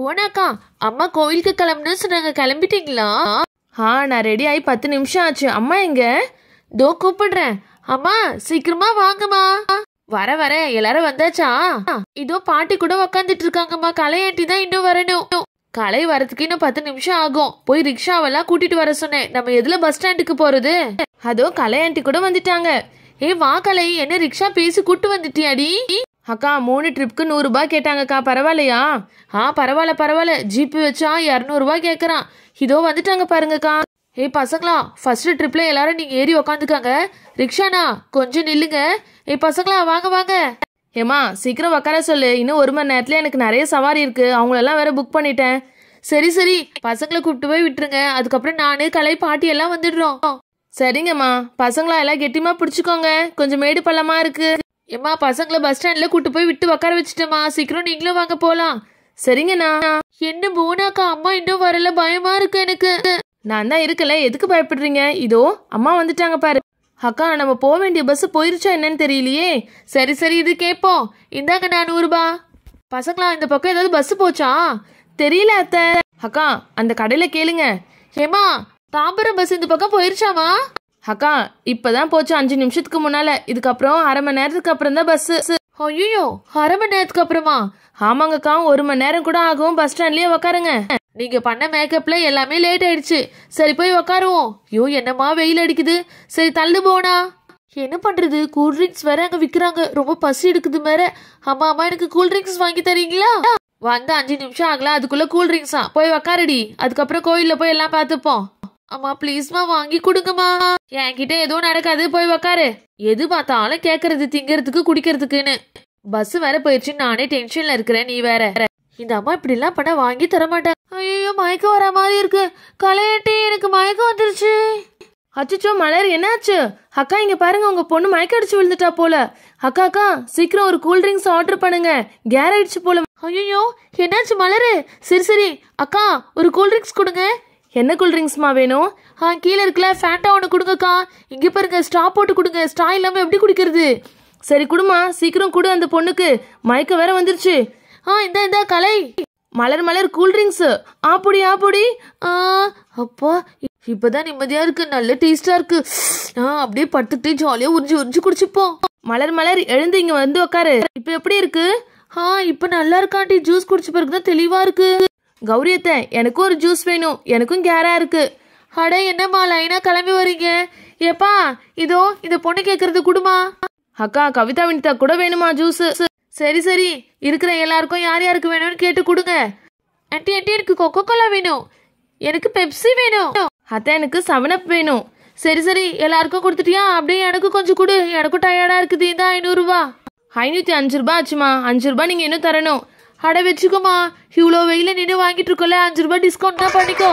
போனாக்கா அம்மா கோயிலுக்கு கிளம்புன்னு சொன்னாங்க கிளம்பிட்டீங்களா ஆ நான் ரெடி ஆகி பத்து நிமிஷம் ஆச்சு அம்மா எங்க தோ கூப்பிடுறேன் அம்மா சீக்கிரமா வாங்கம்மா வர வர எல்லாரும் வந்தாச்சா இதோ பாட்டி கூட உக்காந்துட்டு இருக்காங்கம்மா கலையாண்டி தான் இன்னும் வரணும் கலை வரதுக்கு இன்னும் பத்து நிமிஷம் ஆகும் போய் ரிக்ஷாவெல்லாம் கூட்டிட்டு வர சொன்னேன் நம்ம எதுல பஸ் ஸ்டாண்டுக்கு போறது அதோ கலை ஆண்டி கூட வந்துட்டாங்க ஏ வா கலை என்ன ரிக்ஷா பேசி கூட்டு வந்துட்டியாடி அக்கா மூணு ட்ரிப்க்கு நூறு ரூபாய் கேட்டாங்கக்கா பரவாயில்லையா ஆ பரவாயில்ல பரவாயில்ல ஜிபே வச்சா இரநூறுவா கேட்குறான் இதோ வந்துட்டாங்க பாருங்கக்கா ஏய் பசங்களா ஃபர்ஸ்ட் ட்ரிப்ல எல்லாரும் நீங்க ஏறி உக்காந்துக்காங்க ரிக்ஷானா கொஞ்சம் நில்லுங்க ஏய் பசங்களா வாங்க வாங்க ஏமா சீக்கிரம் உக்கார சொல்லு இன்னும் ஒரு மணி நேரத்துல எனக்கு நிறைய சவாரி இருக்கு அவங்களெல்லாம் வேற புக் பண்ணிட்டேன் சரி சரி பசங்களை கூப்பிட்டு போய் விட்டுருங்க அதுக்கப்புறம் நானு கலை பாட்டி எல்லாம் வந்துடுறோம் சரிங்கம்மா பசங்களா எல்லாம் கெட்டிமா பிடிச்சுக்கோங்க கொஞ்சம் மேடு பள்ளமா இருக்கு ஏம்மா பசங்களை பஸ் ஸ்டாண்ட்ல கூட்டு போய் விட்டு உக்கார வச்சுட்டேம்மா சீக்கிரம் நீங்களும் வாங்க போலாம் சரிங்கண்ணா என்ன போனாக்கா அம்மா இன்னும் வரல பயமா இருக்கு எனக்கு நான் தான் இருக்கல எதுக்கு பயப்படுறீங்க இதோ அம்மா வந்துட்டாங்க பாரு அக்கா நம்ம போக வேண்டிய பஸ் போயிருச்சா என்னன்னு தெரியலையே சரி சரி இது கேட்போம் இந்தாங்க நானூறுபா பசங்களா இந்த பக்கம் ஏதாவது பஸ் போச்சா தெரியல அத்தை அக்கா அந்த கடையில கேளுங்க ஏமா தாம்பரம் பஸ் இந்த பக்கம் போயிருச்சாமா அக்கா இப்பதான் போச்சு அஞ்சு நிமிஷத்துக்கு முன்னால இதுக்கப்புறம் அரை மணி நேரத்துக்கு அப்புறம் தான் பஸ் ஐயோ அரை மணி நேரத்துக்கு அப்புறமா ஆமாங்கக்கா ஒரு மணி நேரம் கூட ஆகும் பஸ் ஸ்டாண்ட்லயே உக்காருங்க நீங்க பண்ண மேக்கப்ல எல்லாமே லேட் ஆயிடுச்சு சரி போய் உக்காருவோம் ஐயோ என்னம்மா வெயில் அடிக்குது சரி தள்ளு போனா என்ன பண்றது கூல் ட்ரிங்க்ஸ் வேற அங்க விக்கிறாங்க ரொம்ப பசி எடுக்குது வேற அம்மா அம்மா எனக்கு கூல் ட்ரிங்க்ஸ் வாங்கி தரீங்களா வந்து அஞ்சு நிமிஷம் ஆகலாம் அதுக்குள்ள கூல் ட்ரிங்க்ஸா போய் உக்காரடி அதுக்கப்புறம் கோயில்ல போய் எல்லாம் பார்த்துப்போம் அம்மா ப்ளீஸ்மா வாங்கி கொடுங்கம்மா என்கிட்ட எதுவும் நடக்காது போய் உக்காரு எது பார்த்தாலும் கேக்குறது திங்கிறதுக்கு குடிக்கிறதுக்குன்னு பஸ் வேற போயிடுச்சு நானே டென்ஷன்ல இருக்கிறேன் நீ வேற இந்த அம்மா இப்படி எல்லாம் பண்ண வாங்கி தர மாட்டாங்க ஐயோ மயக்கம் வர மாதிரி இருக்கு கலையட்டி எனக்கு மயக்கம் வந்துருச்சு அச்சச்சோ மலர் என்னாச்சு அக்கா இங்க பாருங்க உங்க பொண்ணு மயக்க அடிச்சு விழுந்துட்டா போல அக்கா அக்கா சீக்கிரம் ஒரு கூல் ட்ரிங்க்ஸ் ஆர்டர் பண்ணுங்க கேர் ஆயிடுச்சு போல ஐயோ என்னாச்சு மலரு சரி சரி அக்கா ஒரு கூல் ட்ரிங்க்ஸ் கொடுங்க என்ன கூல் ட்ரிங்க்ஸ்மா வேணும் ஆ கீழே இருக்குல்ல ஃபேண்டா ஒன்று கொடுங்கக்கா இங்க பாருங்க ஸ்ட்ரா போட்டு கொடுங்க ஸ்ட்ரா இல்லாம எப்படி குடிக்கிறது சரி குடுமா சீக்கிரம் கொடு அந்த பொண்ணுக்கு மயக்க வேற வந்துருச்சு ஆ இந்த இந்த கலை மலர் மலர் கூல் ட்ரிங்க்ஸ் ஆப்புடி ஆப்புடி ஆ அப்பா இப்பதான் நிம்மதியா இருக்கு நல்ல டேஸ்டா இருக்கு ஆ அப்படியே படுத்துட்டு ஜாலியா உறிஞ்சு உறிஞ்சு குடிச்சுப்போம் மலர் மலர் எழுந்து இங்க வந்து உக்காரு இப்ப எப்படி இருக்கு ஆ இப்ப நல்லா இருக்காண்டி ஜூஸ் குடிச்ச பிறகு தான் தெளிவா இருக்கு கௌரியத்தை எனக்கும் ஒரு ஜூஸ் வேணும் எனக்கும் கேரா இருக்கு அட என்னம்மா லைனா கிளம்பி வரீங்க ஏப்பா இதோ இந்த பொண்ணு கேக்குறது குடுமா அக்கா கவிதா வினிதா கூட வேணுமா ஜூஸ் சரி சரி இருக்கிற எல்லாருக்கும் யார் யாருக்கு வேணும்னு கேட்டு கொடுங்க ஆண்டி ஆண்டி எனக்கு கொக்கோ கோலா வேணும் எனக்கு பெப்சி வேணும் அத்தை எனக்கு செவனப் வேணும் சரி சரி எல்லாருக்கும் கொடுத்துட்டியா அப்படியே எனக்கு கொஞ்சம் கொடு எனக்கும் டயர்டா இருக்குது இந்த ஐநூறுரூவா ஐநூத்தி அஞ்சு ரூபாய் ஆச்சுமா அஞ்சு ரூபாய் நீங்க இன்னும் தரணும் அட வச்சுக்கோமா இவ்வளோ வெயில நின்று வாங்கிட்டு இருக்கோம்ல அஞ்சு ரூபாய் டிஸ்கவுண்ட் தான் பண்ணிக்கோ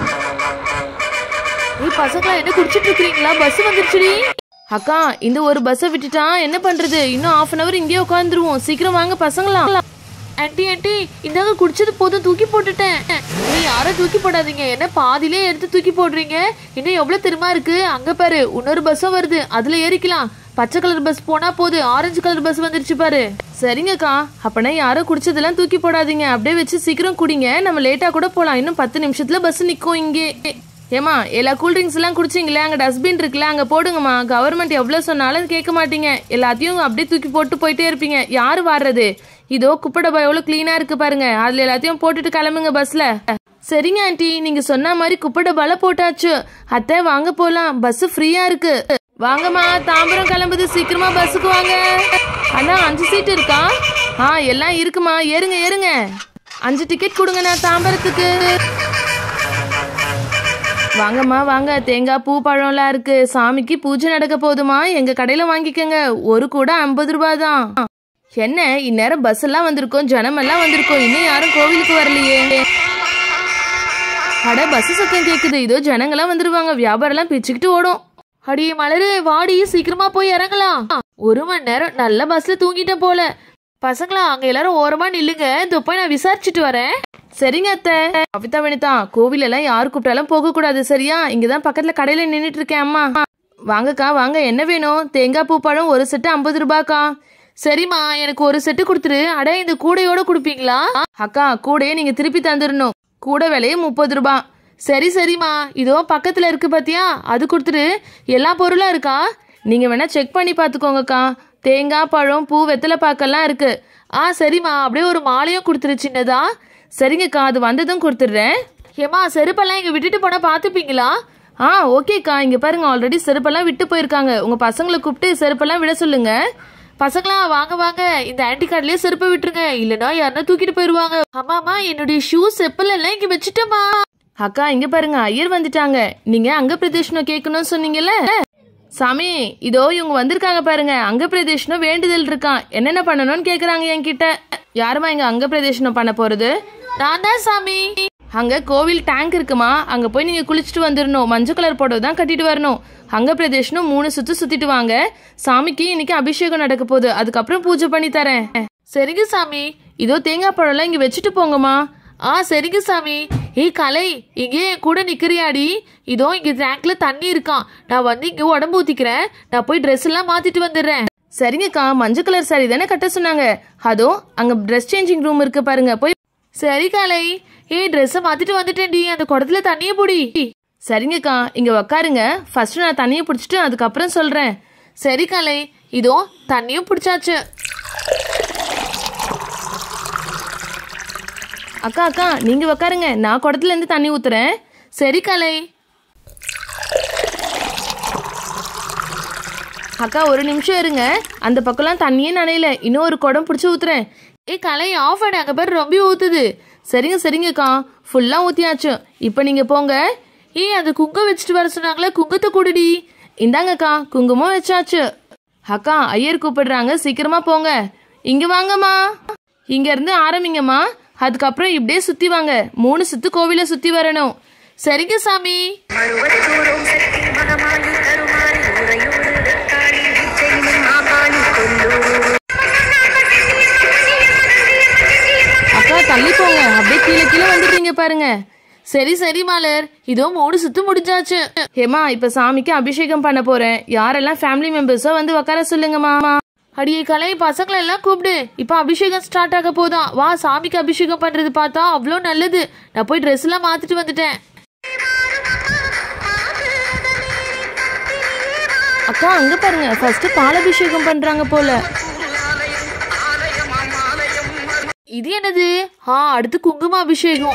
ஏய் பசங்களா என்ன குடிச்சிட்டு இருக்கீங்களா பஸ் வந்துருச்சுடி அக்கா இந்த ஒரு பஸ்ஸை விட்டுட்டா என்ன பண்றது இன்னும் half அன் அவர் இங்கேயே உட்காந்துருவோம் சீக்கிரம் வாங்க பசங்களா ஆண்டி ஆண்டி இந்தாங்க குடிச்சது போதும் தூக்கி போட்டுட்டேன் நீ யாரும் தூக்கி போடாதீங்க என்ன பாதியிலே எடுத்து தூக்கி போடுறீங்க இன்னும் எவ்வளவு தெரியுமா இருக்கு அங்க பாரு இன்னொரு பஸ்ஸும் வருது அதுல ஏறிக்கலாம் பச்சை கலர் பஸ் போனா போது ஆரஞ்சு கலர் பஸ் வந்துருச்சு பாரு சரிங்கக்கா அப்பனா யாரும் குடிச்சதெல்லாம் தூக்கி போடாதீங்க அப்படியே வச்சு சீக்கிரம் குடிங்க நம்ம லேட்டா கூட போலாம் இன்னும் பத்து நிமிஷத்துல பஸ் நிக்கும் இங்கே ஏமா எல்லா கூல் ட்ரிங்க்ஸ் எல்லாம் குடிச்சிங்களே அங்க டஸ்ட்பின் இருக்குல்ல அங்க போடுங்கம்மா கவர்மெண்ட் எவ்வளவு சொன்னாலும் கேட்க மாட்டீங்க எல்லாத்தையும் அப்படியே தூக்கி போட்டு போயிட்டே இருப்பீங்க யாரு வாடுறது இதோ குப்பை டப்பா எவ்வளவு கிளீனா இருக்கு பாருங்க அதுல எல்லாத்தையும் போட்டுட்டு கிளம்புங்க பஸ்ல சரிங்க ஆண்டி நீங்க சொன்ன மாதிரி குப்பை டப்பால போட்டாச்சு அத்தை வாங்க போலாம் பஸ் ஃப்ரீயா இருக்கு வாங்கம்மா தாம்பரம் கிளம்புது சீக்கிரமா பஸ்ஸுக்கு வாங்க அண்ணா அஞ்சு சீட் இருக்கா ஆ எல்லாம் இருக்குமா ஏறுங்க ஏறுங்க அஞ்சு டிக்கெட் கொடுங்கண்ணா தாம்பரத்துக்கு வாங்கம்மா வாங்க தேங்காய் பூ பழம்லாம் இருக்கு சாமிக்கு பூஜை நடக்க போதுமா எங்க கடையில வாங்கிக்கோங்க ஒரு கூட ஐம்பது ரூபாய் தான் என்ன இந்நேரம் பஸ் எல்லாம் வந்திருக்கோம் ஜனம் எல்லாம் வந்திருக்கோம் இன்னும் யாரும் கோவிலுக்கு வரலையே அட பஸ் சத்தம் கேக்குது இதோ ஜனங்கெல்லாம் வந்துருவாங்க வியாபாரம் எல்லாம் பிச்சுக்கிட்டு ஓடும் அடியே மலரு வாடி சீக்கிரமா போய் இறங்கலாம் ஒரு மணி நேரம் நல்ல பஸ்ல தூங்கிட்டேன் போல பசங்களா அங்க எல்லாரும் ஓரமா நில்லுங்க இந்த போய் நான் விசாரிச்சுட்டு வரேன் சரிங்க அத்தை கவிதா வனிதா கோவில் எல்லாம் யாரு கூப்பிட்டாலும் போக கூடாது சரியா இங்கதான் பக்கத்துல கடையில நின்னுட்டு இருக்கேன் அம்மா வாங்கக்கா வாங்க என்ன வேணும் தேங்காய் பூ பழம் ஒரு செட்டு ஐம்பது ரூபாய்க்கா சரிம்மா எனக்கு ஒரு செட்டு கொடுத்துரு அட இந்த கூடையோட கொடுப்பீங்களா அக்கா கூடையே நீங்க திருப்பி தந்துடணும் கூட விலையே முப்பது ரூபாய் சரி சரிம்மா இதோ பக்கத்துல இருக்கு பாத்தியா அது கொடுத்துரு எல்லா பொருளும் இருக்கா நீங்க வேணா செக் பண்ணி பார்த்துக்கோங்கக்கா தேங்காய் பழம் பூ வெத்தலை பாக்கெல்லாம் இருக்கு ஆ சரிம்மா அப்படியே ஒரு மாலையும் கொடுத்துரு சின்னதா சரிங்கக்கா அது வந்ததும் கொடுத்துட்றேன் ஏம்மா செருப்பெல்லாம் இங்க விட்டுட்டு போனா பாத்துப்பீங்களா ஆ ஓகேக்கா இங்க பாருங்க ஆல்ரெடி செருப்பெல்லாம் விட்டு போயிருக்காங்க உங்க பசங்களை கூப்பிட்டு செருப்பெல்லாம் விட சொல்லுங்க பசங்களா வாங்க வாங்க இந்த ஆன்டி கார்ட்லயே செருப்பை விட்டுருங்க இல்லனா யாருன்னா தூக்கிட்டு போயிருவாங்க அம்மாமா என்னுடைய ஷூ செப்பல் எல்லாம் இங்க வச்சுட்டேம்மா அக்கா இங்க பாருங்க ஐயர் வந்துட்டாங்க நீங்க அங்க பிரதேசனம் கேட்கணும்னு சொன்னீங்கல்ல சாமி இதோ இவங்க வந்திருக்காங்க பாருங்க அங்க பிரதேசனம் வேண்டுதல் இருக்கான் என்னென்ன பண்ணணும்னு கேக்குறாங்க என்கிட்ட யாருமா இங்க அங்க பிரதேசனம் பண்ண போறது நான் தான் சாமி அங்க கோவில் டேங்க் இருக்குமா அங்க போய் நீங்க குளிச்சுட்டு வந்துடணும் மஞ்சள் கலர் புடவை தான் கட்டிட்டு வரணும் அங்க பிரதேசனம் மூணு சுத்து சுத்திட்டு வாங்க சாமிக்கு இன்னைக்கு அபிஷேகம் நடக்க போகுது அதுக்கப்புறம் பூஜை பண்ணி தரேன் சரிங்க சாமி இதோ தேங்காய் பழம்லாம் இங்க வச்சுட்டு போங்கம்மா ஆ சரிங்க சாமி ஏய் கலை இங்கே என் கூட நிக்கிறியாடி இதோ இங்க டேங்க்ல தண்ணி இருக்கான் நான் வந்து இங்க உடம்பு ஊத்திக்கிறேன் நான் போய் ட்ரெஸ் எல்லாம் மாத்திட்டு வந்துடுறேன் சரிங்கக்கா மஞ்சள் கலர் சாரி தானே கட்ட சொன்னாங்க அதோ அங்க ட்ரெஸ் சேஞ்சிங் ரூம் இருக்கு பாருங்க போய் சரி கலை ஏய் ட்ரெஸ்ஸை மாத்திட்டு வந்துட்டேன்டி அந்த குடத்துல தண்ணியை புடி சரிங்கக்கா இங்க உக்காருங்க ஃபர்ஸ்ட் நான் தண்ணியை பிடிச்சிட்டு அதுக்கப்புறம் சொல்றேன் சரி கலை இதோ தண்ணியும் பிடிச்சாச்சு அக்கா அக்கா நீங்க உக்காருங்க நான் குடத்துல இருந்து தண்ணி ஊத்துறேன் சரி கலை அக்கா ஒரு நிமிஷம் இருங்க அந்த பக்கம்லாம் தண்ணியே நனையல இன்னும் ஒரு குடம் பிடிச்சி ஊத்துறேன் ஏய் கலை ஆஃப் ஆடு அங்க பேர் ரொம்ப ஊத்துது சரிங்க சரிங்கக்கா ஃபுல்லா ஊத்தியாச்சு இப்போ நீங்க போங்க ஏய் அந்த குங்கம் வச்சுட்டு வர சொன்னாங்களே குங்கத்தை கொடுடி இந்தாங்கக்கா குங்குமம் வச்சாச்சு அக்கா ஐயர் கூப்பிடுறாங்க சீக்கிரமா போங்க இங்க வாங்கம்மா இங்க இருந்து ஆரம்பிங்கம்மா அதுக்கப்புறம் இப்படியே சுத்தி வாங்க மூணு சுத்து கோவில சுத்தி வரணும் சரிங்க சாமி மறுவத்தூரும் சக்தி மகமாயி கருமாறி உரையோடு வெக்காளி விஜயினும் மாகாணி கொல்லூர் அக்கா தள்ளி போங்க அப்படியே கீழே கீழே வந்துட்டீங்க பாருங்க சரி சரி மாலர் இதோ மூணு சுத்து முடிஞ்சாச்சு ஏமா இப்ப சாமிக்கு அபிஷேகம் பண்ண போறேன் யாரெல்லாம் ஃபேமிலி மெம்பர்ஸோ வந்து உட்கார சொல்லுங்கம்மா அடியே கலை பசங்களை எல்லாம் கூப்பிடு இப்போ அபிஷேகம் ஸ்டார்ட் ஆக போதான் வா சாமிக்கு அபிஷேகம் பண்றது பார்த்தா அவ்வளோ நல்லது நான் போய் ட்ரெஸ் எல்லாம் மாத்திட்டு வந்துட்டேன் அக்கா அங்க பாருங்க ஃபர்ஸ்ட் பாலாபிஷேகம் பண்றாங்க போல இது என்னது ஆ அடுத்து குங்கும அபிஷேகம்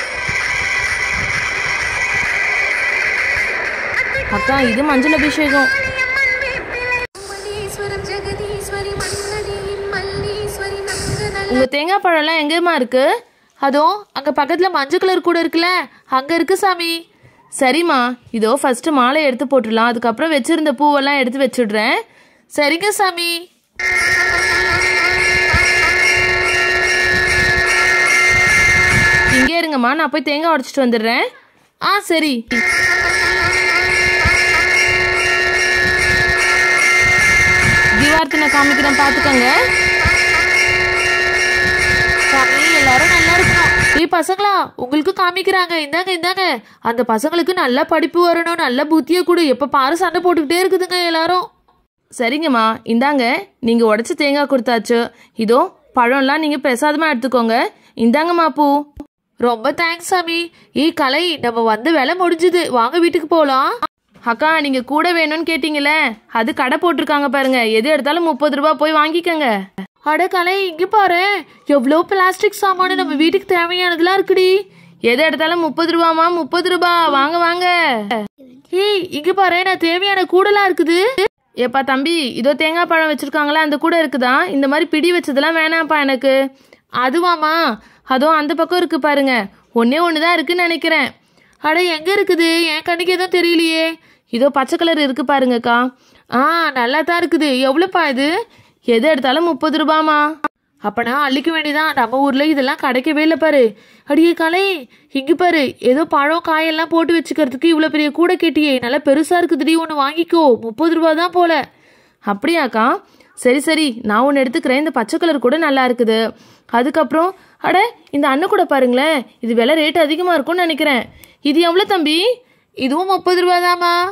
அக்கா இது மஞ்சள் அபிஷேகம் மல்லீஸ்வரம் ஜெகதீஸ்வரி மன்னடியின் மல்லீஸ்வரி நங்கநல் உங்க தேங்காய் பழம்லாம் எங்கேம்மா இருக்கு அதோ அங்க பக்கத்துல மஞ்சள் கலர் கூட இருக்குல்ல அங்க இருக்கு சாமி சரிம்மா இதோ ஃபர்ஸ்ட் மாலை எடுத்து போட்டுடலாம் அதுக்கப்புறம் வச்சிருந்த பூவெல்லாம் எடுத்து வச்சிடுறேன் சரிங்க சாமி இங்கே இருங்கம்மா நான் போய் தேங்காய் உடைச்சிட்டு வந்துடுறேன் ஆ சரி தீபார்த்தனை காமிக்கிறேன் பார்த்துக்கோங்க சாமி எல்லாரும் நல்லா இருக்கணும் ஏய் பசங்களா உங்களுக்கு காமிக்கிறாங்க இந்தாங்க இந்தாங்க அந்த பசங்களுக்கு நல்ல படிப்பு வரணும் நல்ல புத்தியை கொடு எப்ப பாரு சண்டை போட்டுக்கிட்டே இருக்குதுங்க எல்லாரும் சரிங்கம்மா இந்தாங்க நீங்கள் உடச்சி தேங்காய் கொடுத்தாச்சு இதோ பழம்லாம் நீங்கள் பிரசாதமாக எடுத்துக்கோங்க இந்தாங்கம்மா பூ ரொம்ப தேங்க்ஸ் சாமி ஏய் கலை நம்ம வந்த வேலை முடிஞ்சுது வாங்க வீட்டுக்கு போலாம் அக்கா நீங்கள் கூட வேணும்னு கேட்டிங்களே அது கடை போட்டிருக்காங்க பாருங்க எது எடுத்தாலும் முப்பது ரூபா போய் வாங்கிக்கோங்க அட கலை இங்க பாரு எவ்வளோ பிளாஸ்டிக் சாமானு நம்ம வீட்டுக்கு தேவையானதெல்லாம் இருக்குடி எது எடுத்தாலும் முப்பது ரூபாமா முப்பது ரூபா வாங்க வாங்க ஏய் இங்க பாரு நான் தேவையான கூடலாம் இருக்குது ஏப்பா தம்பி இதோ தேங்காய் பழம் வச்சிருக்காங்களா அந்த கூட இருக்குதா இந்த மாதிரி பிடி வச்சதெல்லாம் வேணாம்ப்பா எனக்கு அதுவாமா அதோ அந்த பக்கம் இருக்கு பாருங்க ஒன்னே ஒன்று தான் இருக்குன்னு நினைக்கிறேன் அட எங்க இருக்குது என் கண்ணுக்கு எதுவும் தெரியலையே இதோ பச்சை கலர் இருக்கு பாருங்கக்கா ஆ நல்லா தான் இருக்குது எவ்வளோப்பா இது எது எடுத்தாலும் முப்பது ரூபாமா அப்பனா அள்ளிக்க வேண்டியதான் நம்ம ஊர்ல இதெல்லாம் கிடைக்கவே இல்லை பாரு அடியே கலை இங்க பாரு ஏதோ பழம் காயெல்லாம் போட்டு வச்சுக்கிறதுக்கு இவ்வளோ பெரிய கூடை கேட்டியே நல்லா பெருசா இருக்குதுடி ஒன்று வாங்கிக்கோ முப்பது ரூபா தான் போல அப்படியாக்கா சரி சரி நான் ஒன்று எடுத்துக்கிறேன் இந்த பச்சை கலர் கூட நல்லா இருக்குது அதுக்கப்புறம் அட இந்த அண்ணன் கூட பாருங்களேன் இது விலை ரேட் அதிகமாக இருக்கும்னு நினைக்கிறேன் இது எவ்வளோ தம்பி இதுவும் முப்பது ரூபா தாமா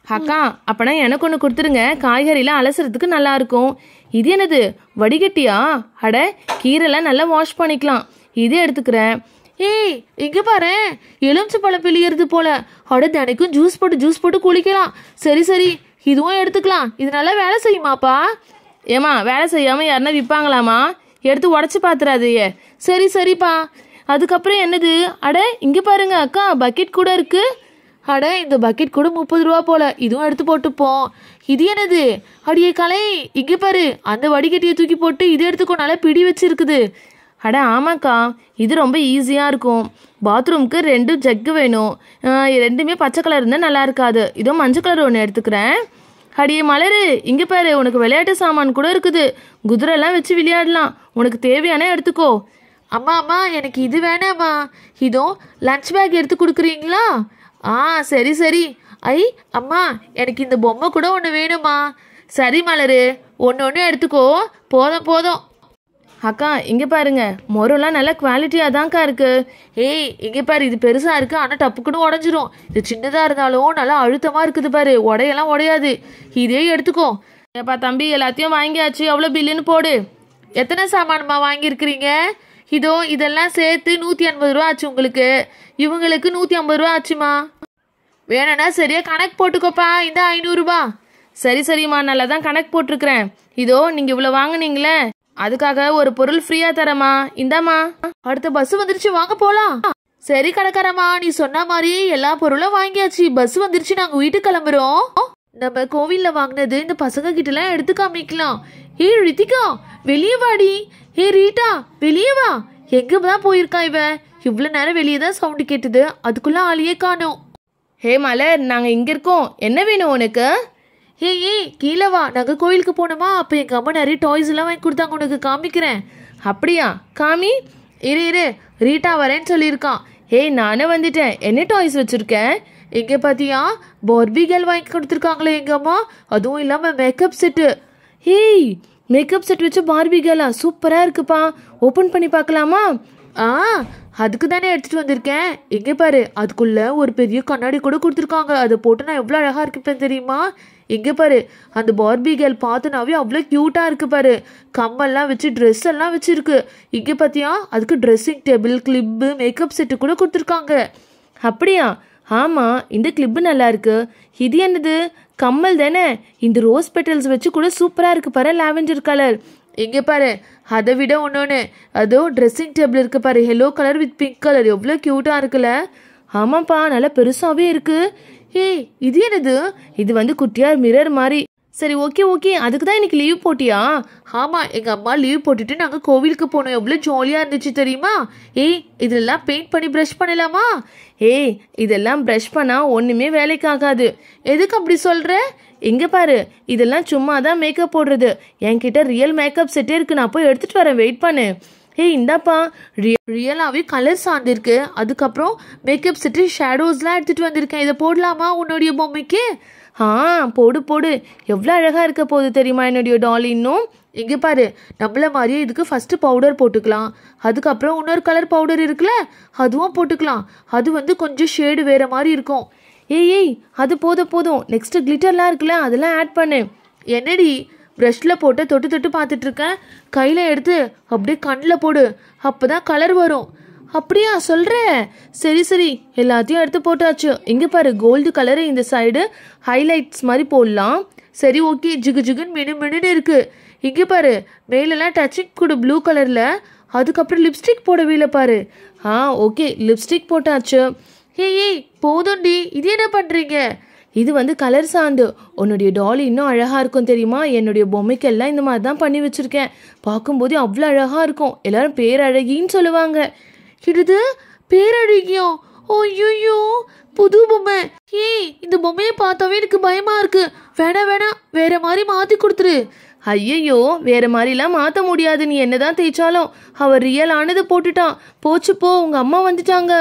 அக்கா அப்பனா எனக்கு ஒன்று கொடுத்துருங்க காய்கறிலாம் அலசுறதுக்கு நல்லா இருக்கும் இது என்னது வடிகட்டியா அட கீரைலாம் நல்லா வாஷ் பண்ணிக்கலாம் இது எடுத்துக்கிறேன் ஏய் இங்க பாரு எலுமிச்சை பழம் பிழியறது போல அட தினைக்கும் ஜூஸ் போட்டு ஜூஸ் போட்டு குளிக்கலாம் சரி சரி இதுவும் எடுத்துக்கலாம் இது நல்லா வேலை செய்யுமாப்பா ஏமா வேலை செய்யாமல் யாருன்னா விற்பாங்களாமா எடுத்து உடச்சி பார்த்துறாதையே சரி சரிப்பா அதுக்கப்புறம் என்னது அட இங்கே பாருங்க அக்கா பக்கெட் கூட இருக்கு அட இந்த பக்கெட் கூட முப்பது ரூபா போல இதுவும் எடுத்து போட்டுப்போம் இது என்னது அடியே கலை இங்க பாரு அந்த வடிகட்டியை தூக்கி போட்டு இது எடுத்துக்கோ நல்லா பிடி வச்சிருக்குது அட ஆமாக்கா இது ரொம்ப ஈஸியாக இருக்கும் பாத்ரூம்க்கு ரெண்டு ஜக்கு வேணும் ஆஹ் ரெண்டுமே பச்சை கலர் இருந்தால் நல்லா இருக்காது இதோ மஞ்சள் கலர் ஒன்று எடுத்துக்கிறேன் அடியே மலரு இங்கே பாரு உனக்கு விளையாட்டு சாமான் கூட இருக்குது குதிரைலாம் வச்சு விளையாடலாம் உனக்கு தேவையான எடுத்துக்கோ அம்மா அம்மா எனக்கு இது வேணாம்மா இதோ லஞ்ச் பேக் எடுத்து கொடுக்குறீங்களா ஆ சரி சரி ஐ அம்மா எனக்கு இந்த பொம்மை கூட ஒன்று வேணுமா சரி மலரு ஒன்று ஒன்று எடுத்துக்கோ போதும் போதும் அக்கா இங்கே பாருங்க மொரம்லாம் நல்ல குவாலிட்டியாக தான்க்கா இருக்கு ஏய் இங்கே பாரு இது பெருசாக இருக்கு ஆனால் டப்புக்குன்னு உடஞ்சிரும் இது சின்னதாக இருந்தாலும் நல்லா அழுத்தமாக இருக்குது பாரு உடையெல்லாம் உடையாது இதே எடுத்துக்கோ ஏப்பா தம்பி எல்லாத்தையும் வாங்கியாச்சு எவ்வளோ பில்லுன்னு போடு எத்தனை சாமான்மா வாங்கியிருக்கிறீங்க இதோ இதெல்லாம் சேர்த்து நூற்றி ஐம்பது ரூபா ஆச்சு உங்களுக்கு இவங்களுக்கு நூற்றி ஐம்பது ரூபா ஆச்சுமா வேணும்னா சரியா கணக்கு போட்டுக்கோப்பா இந்த ஐநூறுரூபா சரி சரிம்மா நல்லா தான் கணக்கு போட்டிருக்கிறேன் இதோ நீங்கள் இவ்வளோ வாங்குனீங்களே அதுக்காக ஒரு பொருள் ஃப்ரீயாக தரேம்மா இந்தாம்மா அடுத்த பஸ் வந்துருச்சு வாங்க போலாம் சரி கடைக்காரம்மா நீ சொன்ன மாதிரி எல்லா பொருளும் வாங்கியாச்சு பஸ் வந்துருச்சு நாங்க வீட்டுக்கு கிளம்புறோம் நம்ம கோவில்ல வாங்கினது இந்த பசங்க கிட்ட எல்லாம் எடுத்து காமிக்கலாம் ஏய் ரித்திகா வெளியே வாடி ஏ ரீட்டா வெளியே வா எங்க தான் போயிருக்கா இவ இவ்வளவு நேரம் வெளியே தான் சவுண்டு கேட்டது அதுக்குள்ள ஆளையே காணோம் ஹே மலர் நாங்கள் இங்கே இருக்கோம் என்ன வேணும் உனக்கு ஏய் ஏய் கீழே வா நாங்க கோயிலுக்கு போனோமா அப்ப எங்க அம்மா நிறைய டாய்ஸ் எல்லாம் வாங்கி கொடுத்தாங்க உனக்கு காமிக்கிறேன் அப்படியா காமி இரு இரு ரீட்டா வரேன்னு சொல்லியிருக்கான் ஏய் நானே வந்துட்டேன் என்ன டாய்ஸ் வச்சுருக்கேன் எங்க பாத்தியா பார்பி கேர்ள் வாங்கி கொடுத்துருக்காங்களே எங்க அம்மா அதுவும் இல்லாம மேக்கப் செட்டு ஏய் மேக்கப் செட் வச்சு பார்பி கேலா சூப்பராக இருக்குப்பா ஓப்பன் பண்ணி பார்க்கலாமா ஆ அதுக்கு தானே எடுத்துட்டு வந்திருக்கேன் எங்க பாரு அதுக்குள்ள ஒரு பெரிய கண்ணாடி கூட கொடுத்துருக்காங்க அதை போட்டு நான் எவ்வளோ அழகா இருப்பேன் தெரியுமா எங்க பாரு அந்த பார்பி கேர்ள் பார்த்தனாவே அவ்வளோ க்யூட்டா இருக்கு பாரு கம்மல்லாம் வச்சு ட்ரெஸ் எல்லாம் வச்சிருக்கு இங்க பாத்தியா அதுக்கு dressing table clip makeup set கூட கொடுத்துருக்காங்க அப்படியா ஆமாம் இந்த கிளிப்பு நல்லா இருக்கு இது என்னது கம்மல் தானே இந்த ரோஸ் பெட்டல்ஸ் வச்சு கூட சூப்பராக இருக்கு பாரு லாவெண்டர் கலர் இங்க பாரு அதை விட ஒன்னொன்னு அதோ ட்ரெஸ்ஸிங் டேபிள் இருக்கு பாரு yellow colour with pink colour எவ்வளோ க்யூட்டா இருக்குல்ல ஆமாப்பா நல்லா பெருசாகவே இருக்கு ஏய் இது என்னது இது வந்து குட்டியார் மிரர் மாதிரி சரி ஓகே ஓகே அதுக்கு தான் இன்னைக்கு லீவ் போட்டியா ஆமா எங்க அம்மா லீவ் போட்டுட்டு நாங்க கோவிலுக்கு போனோம் எவ்வளவு ஜாலியா இருந்துச்சு தெரியுமா ஏய் இதெல்லாம் பெயிண்ட் பண்ணி ப்ரஷ் பண்ணலாமா ஏய் இதெல்லாம் ப்ரஷ் பண்ணால் ஒன்றுமே வேலைக்கு ஆகாது எதுக்கு அப்படி சொல்ற இங்க பாரு இதெல்லாம் சும்மா தான் மேக்கப் போடுறது என்கிட்ட ரியல் மேக்கப் செட்டே இருக்கு நான் போய் எடுத்துட்டு வரேன் வெயிட் பண்ணு ஏய் இந்தாப்பா ரிய ரியலாவே கலர் சார்ந்திருக்கு அதுக்கப்புறம் மேக்கப் செட்டு ஷேடோஸ்லாம் எடுத்துட்டு வந்திருக்கேன் இதை போடலாமா உன்னுடைய பொம்மைக்கு ஆ போடு போடு எவ்வளோ அழகா இருக்க போகுது தெரியுமா என்னுடைய டால் இன்னும் இங்க பாரு நம்மள மாதிரியே இதுக்கு ஃபர்ஸ்ட் பவுடர் போட்டுக்கலாம் அதுக்கப்புறம் இன்னொரு கலர் பவுடர் இருக்குல்ல அதுவும் போட்டுக்கலாம் அது வந்து கொஞ்சம் ஷேடு வேற மாதிரி இருக்கும் ஏய் ஏய் அது போதும் போதும் நெக்ஸ்ட் கிளிட்டர்லாம் இருக்குல்ல அதெல்லாம் ஆட் பண்ணு என்னடி ப்ரஷ்ல போட்டு தொட்டு தொட்டு பார்த்துட்டு இருக்கேன் கையில எடுத்து அப்படியே கண்ணில் போடு அப்பதான் கலர் வரும் அப்படியா சொல்ற சரி சரி எல்லாத்தையும் எடுத்து போட்டாச்சு இங்க பாரு கோல்டு கலர் இந்த சைடு ஹைலைட்ஸ் மாதிரி போடலாம் சரி ஓகே ஜிகு ஜிகுன்னு மினு மினுன்னு இருக்கு இங்க பாரு மேலெல்லாம் டச்சிங் கூட ப்ளூ கலர்ல அதுக்கப்புறம் லிப்ஸ்டிக் போடவே இல்லை பாரு ஆ ஓகே லிப்ஸ்டிக் போட்டாச்சு ஏய் ஏய் போதும்டி இது என்ன பண்றீங்க இது வந்து கலர் சாந்து உன்னுடைய டால் இன்னும் அழகா இருக்கும் தெரியுமா என்னுடைய பொம்மைக்கெல்லாம் இந்த மாதிரி தான் பண்ணி வச்சிருக்கேன் பார்க்கும்போது அவ்வளோ அழகா இருக்கும் எல்லாரும் பேரழகின்னு சொல்லுவாங்க இது பேரழகியம் ஐயோ புது பொம்மை ஏய் இந்த பொம்மையை பார்த்தாவே எனக்கு பயமா இருக்கு வேணாம் வேணாம் வேற மாதிரி மாத்தி கொடுத்துரு ஐயையோ வேற மாதிரிலாம் மாத்த முடியாது நீ என்னதான் தேய்ச்சாலும் அவர் ரியல் ஆனது போட்டுட்டான் போச்சு போ உங்க அம்மா வந்துட்டாங்க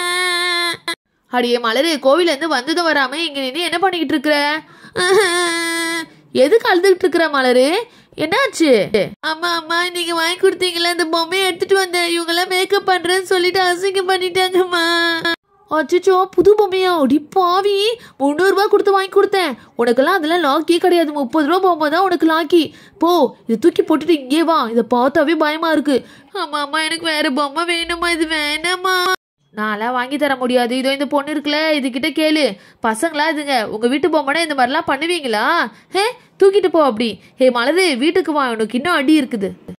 அடியே மலரு கோவில இருந்து வந்ததும் வராம இங்க நின்று என்ன பண்ணிக்கிட்டு இருக்கிற எதுக்கு அழுதுகிட்டு இருக்கிற மலரு என்னாச்சு அம்மா அம்மா நீங்க வாங்கி கொடுத்தீங்களா இந்த பொம்மையை எடுத்துட்டு வந்தேன் இவங்க எல்லாம் மேக்கப் பண்றேன்னு சொல்லிட்டு அசிங்கம் பண்ணிட்டாங்கம்மா அச்சச்சோ புது பொம்மையா அடி பாவி முந்நூறுரூபா கொடுத்து வாங்கி கொடுத்தேன் உனக்கெல்லாம் அதெல்லாம் லாக்கியே கிடையாது முப்பது ரூபா பொம்மை தான் உனக்கு லாக்கி போ இதை தூக்கி போட்டுட்டு இங்கே வா இதை பார்த்தாவே பயமா இருக்கு ஆமா அம்மா எனக்கு வேற பொம்மை வேணுமா இது வேணாமா நான்லாம் வாங்கி தர முடியாது இதோ இந்த பொண்ணு இருக்குல்ல இதுகிட்ட கேளு பசங்களா இதுங்க உங்க வீட்டு பொம்மைனா இந்த மாதிரிலாம் பண்ணுவீங்களா ஹே தூக்கிட்டு போ அப்படி ஹே மலரு வீட்டுக்கு வா உனக்கு இன்னும் அடி இருக்குது